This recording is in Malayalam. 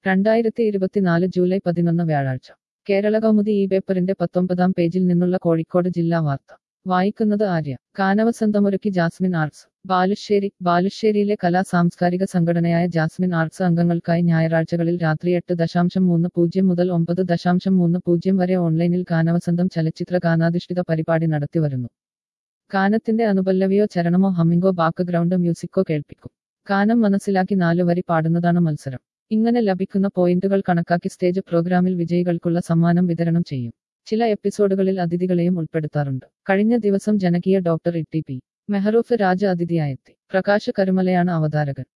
രണ്ടായിരത്തി ഇരുപത്തിനാല് ജൂലൈ പതിനൊന്ന് വ്യാഴാഴ്ച കേരള കൗമുദി ഈ പേപ്പറിന്റെ പത്തൊമ്പതാം പേജിൽ നിന്നുള്ള കോഴിക്കോട് ജില്ലാ വാർത്ത വായിക്കുന്നത് ആര്യ കാനവസന്തമൊരുക്കി ജാസ്മിൻ ആർട്സ് ബാലുശ്ശേരി ബാലുശ്ശേരിയിലെ കലാ സാംസ്കാരിക സംഘടനയായ ജാസ്മിൻ ആർട്സ് അംഗങ്ങൾക്കായി ഞായറാഴ്ചകളിൽ രാത്രി എട്ട് ദശാംശം മൂന്ന് പൂജ്യം മുതൽ ഒമ്പത് ദശാംശം മൂന്ന് പൂജ്യം വരെ ഓൺലൈനിൽ കാനവസന്തം ചലച്ചിത്ര ഗാനാധിഷ്ഠിത പരിപാടി നടത്തിവരുന്നു ഗാനത്തിന്റെ അനുപല്ലവിയോ ചരണമോ ഹമ്മിങ്ങോ ബാക്ക്ഗ്രൗണ്ട് മ്യൂസിക്കോ കേൾപ്പിക്കും ഗാനം മനസ്സിലാക്കി നാലു വരി പാടുന്നതാണ് മത്സരം ഇങ്ങനെ ലഭിക്കുന്ന പോയിന്റുകൾ കണക്കാക്കി സ്റ്റേജ് പ്രോഗ്രാമിൽ വിജയികൾക്കുള്ള സമ്മാനം വിതരണം ചെയ്യും ചില എപ്പിസോഡുകളിൽ അതിഥികളെയും ഉൾപ്പെടുത്താറുണ്ട് കഴിഞ്ഞ ദിവസം ജനകീയ doctor E T P Mehroof Raja അതിഥിയായെത്തി പ്രകാശ് കരുമലയാണ് അവതാരകൻ